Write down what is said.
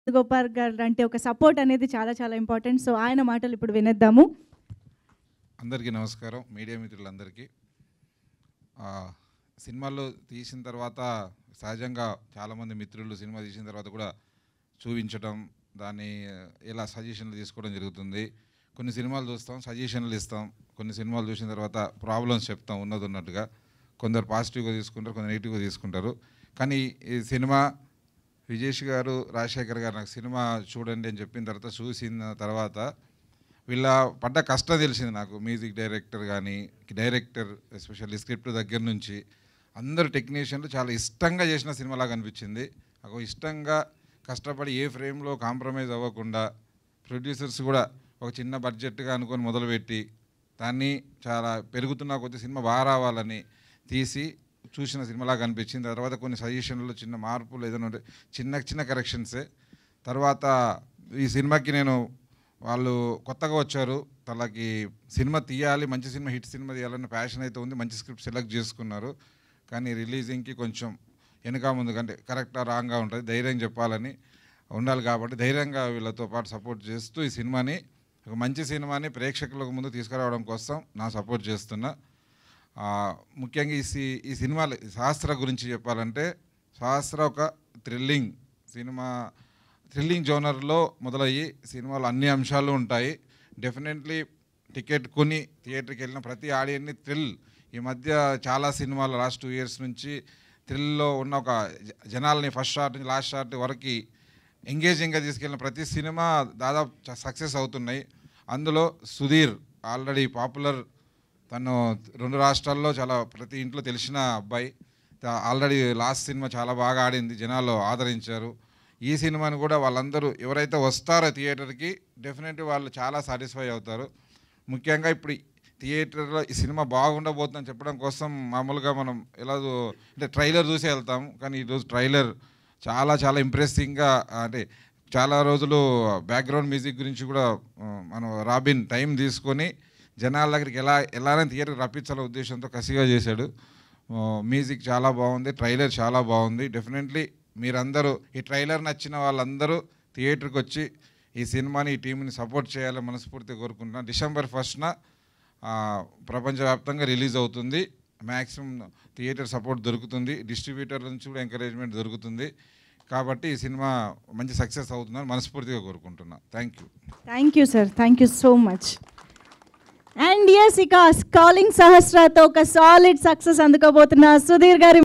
గోపాల్ గారు అంటే ఒక సపోర్ట్ అనేది చాలా చాలా ఇంపార్టెంట్ సో ఆయన మాటలు ఇప్పుడు వినేద్దాము అందరికీ నమస్కారం మీడియా మిత్రులందరికీ ఆ, సినిమాలు తీసిన తర్వాత సహజంగా చాలామంది మిత్రులు సినిమా తీసిన తర్వాత కూడా చూపించడం దాన్ని ఇలా సజెషన్లు తీసుకోవడం జరుగుతుంది కొన్ని సినిమాలు చూస్తాం సజెషన్లు ఇస్తాం కొన్ని సినిమాలు చూసిన తర్వాత ప్రాబ్లమ్స్ చెప్తాం ఉన్నది ఉన్నట్టుగా కొందరు పాజిటివ్గా తీసుకుంటారు కొందరు నెగిటివ్గా తీసుకుంటారు కానీ ఈ సినిమా విజేష్ గారు రాజశేఖర్ గారు నాకు సినిమా చూడండి అని చెప్పిన తర్వాత చూసిన తర్వాత వీళ్ళ పడ్డ కష్టం తెలిసింది నాకు మ్యూజిక్ డైరెక్టర్ కానీ డైరెక్టర్ ఎస్పెషల్లీ స్క్రిప్ట్ దగ్గర నుంచి అందరు టెక్నీషియన్లు చాలా ఇష్టంగా చేసిన సినిమాలాగా అనిపించింది ఒక ఇష్టంగా కష్టపడి ఏ ఫ్రేమ్లో కాంప్రమైజ్ అవ్వకుండా ప్రొడ్యూసర్స్ కూడా ఒక చిన్న బడ్జెట్గా అనుకొని మొదలుపెట్టి దాన్ని చాలా పెరుగుతున్న కొద్ది సినిమా బాగా రావాలని తీసి చూసిన సినిమాలాగా అనిపించింది తర్వాత కొన్ని సజెషన్లు చిన్న మార్పులు ఏదైనా ఉంటే చిన్న చిన్న కరెక్షన్సే తర్వాత ఈ సినిమాకి నేను వాళ్ళు కొత్తగా వచ్చారు వాళ్ళకి సినిమా తీయాలి మంచి సినిమా హిట్ సినిమా తీయాలన్న ప్యాషన్ అయితే ఉంది మంచి స్క్రిప్ట్ సెలెక్ట్ చేసుకున్నారు కానీ రిలీజింగ్కి కొంచెం వెనుక ముందు కంటే కరెక్టా రాంగ్గా ఉంటుంది ధైర్యం చెప్పాలని ఉండాలి కాబట్టి ధైర్యంగా వీళ్ళతో పాటు సపోర్ట్ చేస్తూ ఈ సినిమాని ఒక మంచి సినిమాని ప్రేక్షకులకు ముందు తీసుకురావడం కోసం నా సపోర్ట్ చేస్తున్నా ఆ, ముఖ్యంగా ఈ సి ఈ సినిమాలు శాస్త్ర గురించి చెప్పాలంటే శాస్త్ర ఒక థ్రిల్లింగ్ సినిమా థ్రిల్లింగ్ జోనర్లో మొదలయ్యి సినిమాలో అన్ని అంశాలు ఉంటాయి డెఫినెట్లీ టికెట్ కొని థియేటర్కి వెళ్ళిన ప్రతి ఆడియన్ని థ్రిల్ ఈ మధ్య చాలా సినిమాలు లాస్ట్ టూ ఇయర్స్ నుంచి థ్రిల్లో ఉన్న ఒక జ- జనాల్ని ఫస్ట్ షాట్ నుంచి లాస్ట్ షాట్ వరకు ఎంగేజింగ్గా తీసుకెళ్ళిన ప్రతి సినిమా దాదాపు సక్సెస్ అవుతున్నాయి అందులో సుధీర్ ఆల్రెడీ పాపులర్ తను రెండు రాష్ట్రాల్లో చాలా ప్రతి ఇంట్లో తెలిసిన అబ్బాయి త- ఆల్రెడీ లాస్ట్ సినిమా చాలా బాగా ఆడింది జనాలు ఆదరించారు ఈ సినిమాని కూడా వాళ్ళందరూ ఎవరైతే వస్తారో థియేటర్కి డెఫినెట్లీ వాళ్ళు చాలా సాటిస్ఫై అవుతారు ముఖ్యంగా ఇప్పుడు థియేటర్లో ఈ సినిమా బాగుండబోతుందని చెప్పడం కోసం మామూలుగా మనం ఎలా చూ- అంటే ట్రైలర్ చూసి వెళ్తాం కానీ ఈరోజు ట్రైలర్ చాలా చాలా ఇంప్రెసింగ్గా అంటే చాలా రోజులు బ్యాక్గ్రౌండ్ మ్యూజిక్ గురించి కూడా ఆ, మనం రాబిన్ టైం తీసుకొని జనాల దగ్గరికి ఎలా ఎలానే థియేటర్కి రప్పించాలనే ఉద్దేశంతో కసిగా చేశాడు ఆ, మ్యూజిక్ చాలా బాగుంది ట్రైలర్ చాలా బాగుంది డెఫినెట్లీ మీరందరూ ఈ ట్రైలర్ నచ్చిన వాళ్ళందరూ థియేటర్కి వచ్చి ఈ సినిమాని ఈ టీంని సపోర్ట్ చేయాలని మనస్ఫూర్తిగా కోరుకుంటున్నాను డిసెంబర్ ఫస్ట్న ప్రపంచవ్యాప్తంగా రిలీజ్ అవుతుంది మ్యాక్సిమం థియేటర్ సపోర్ట్ దొరుకుతుంది డిస్ట్రిబ్యూటర్ నుంచి కూడా ఎంకరేజ్మెంట్ దొరుకుతుంది కాబట్టి ఈ సినిమా మంచి సక్సెస్ అవుతుందని మనస్ఫూర్తిగా కోరుకుంటున్నాను thank you thank you sir thank you so much and yes ఇక కాలింగ్ సహస్రాతో ఒక సాలిడ్ సక్సెస్ అందుకోబోతున్న సుధీర్ గారి